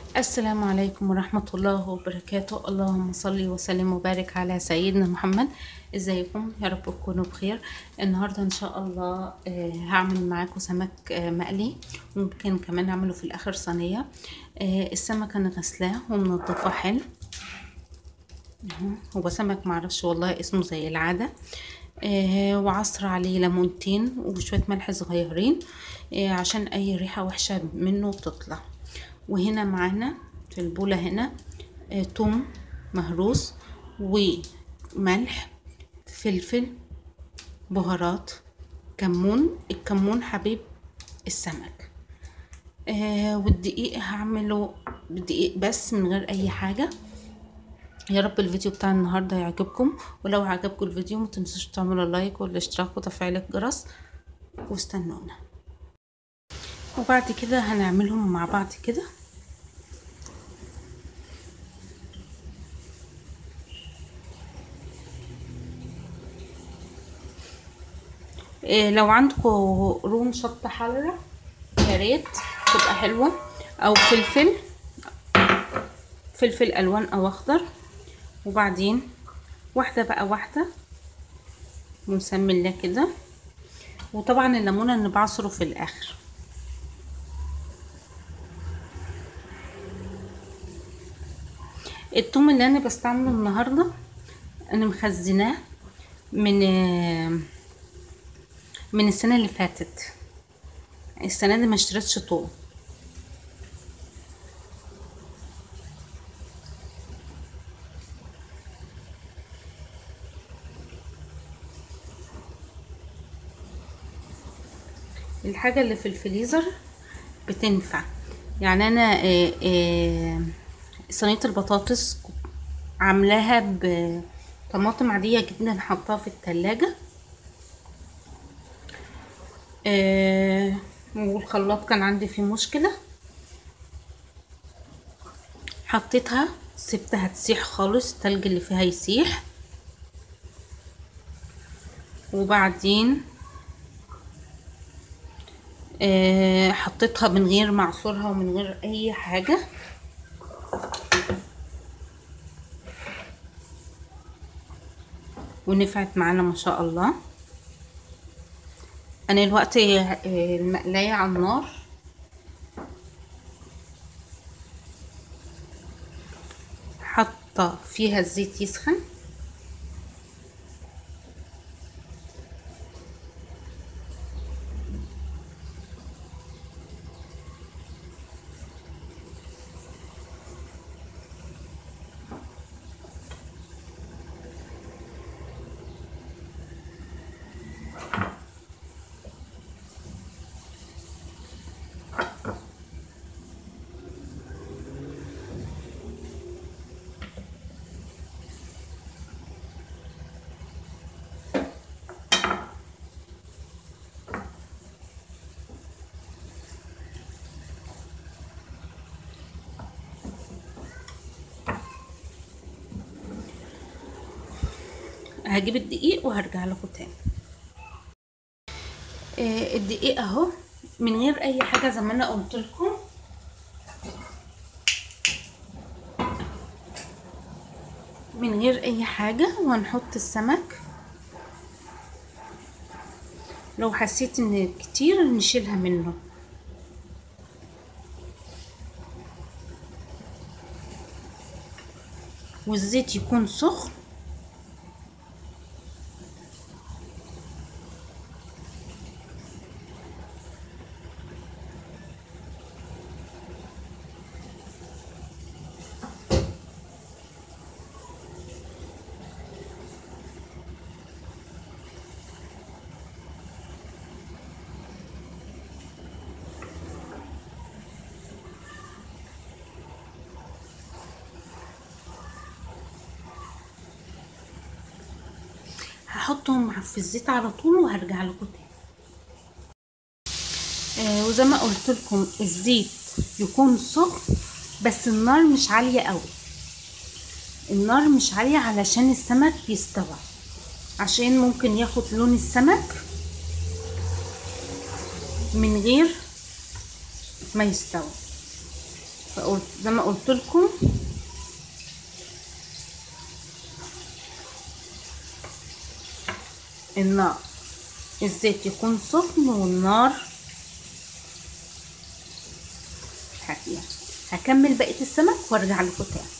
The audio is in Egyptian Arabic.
السلام عليكم ورحمة الله وبركاته اللهم صل وسلم وبارك على سيدنا محمد ازيكم يا رب تكونوا بخير النهاردة ان شاء الله آه، هعمل معاكم سمك آه، مقلي ممكن كمان اعمله في الاخر صينية آه، السمك انا غسلاه ومنضفاه حلو أهو، هو سمك معرفش والله اسمه زي العادة آه وعصر عليه ليمونتين وشوية ملح صغيرين آه عشان اي ريحة وحشة منه تطلع وهنا معانا في البولة هنا آه توم مهروس وملح فلفل بهارات كمون الكمون حبيب السمك آه والدقيق هعمله بالدقيق بس من غير اي حاجه يا رب الفيديو بتاع النهارده يعجبكم ولو عجبكم الفيديو ما تنسوش تعملوا لايك والاشتراك وتفعيل الجرس واستنونا وبعد كده هنعملهم مع بعض كده إيه لو عندكم روم شطة حمرا يا ريت تبقى حلوة او فلفل فلفل الوان او اخضر وبعدين واحدة بقى واحدة ونسمي الله كده وطبعا الليمونة اللي بعصره في الاخر التوم اللي انا بستعمله النهاردة انا مخزناه من من السنة اللي فاتت السنة دي ما اشتريتش توم الحاجة اللي في الفريزر بتنفع يعني انا آه، آه، صينية البطاطس عاملاها بطماطم عادية جدا حطاها في التلاجة آه، والخلاط كان عندي فيه مشكلة حطيتها سبتها تسيح خالص التلج اللي فيها يسيح وبعدين آه، حطيتها من غير معصورها ومن غير اي حاجة ونفعت معانا ما شاء الله انا الوقت آه، المقلاية على النار حاطة فيها الزيت يسخن هجيب الدقيق وهرجع لكم تاني آه، الدقيق اهو من غير اي حاجه زي ما انا قلت لكم من غير اي حاجه وهنحط السمك لو حسيت ان كتير نشيلها منه والزيت يكون سخن هحطهم في الزيت على طول وهرجع لكم تاني آه وزي ما قلت لكم الزيت يكون سخن بس النار مش عالية قوي النار مش عالية علشان السمك يستوى عشان ممكن ياخد لون السمك من غير ما يستوى فقلت زي ما قلت لكم النار الزيت يكون سخن والنار هادية هكمل بقية السمك وارجع لكم تاني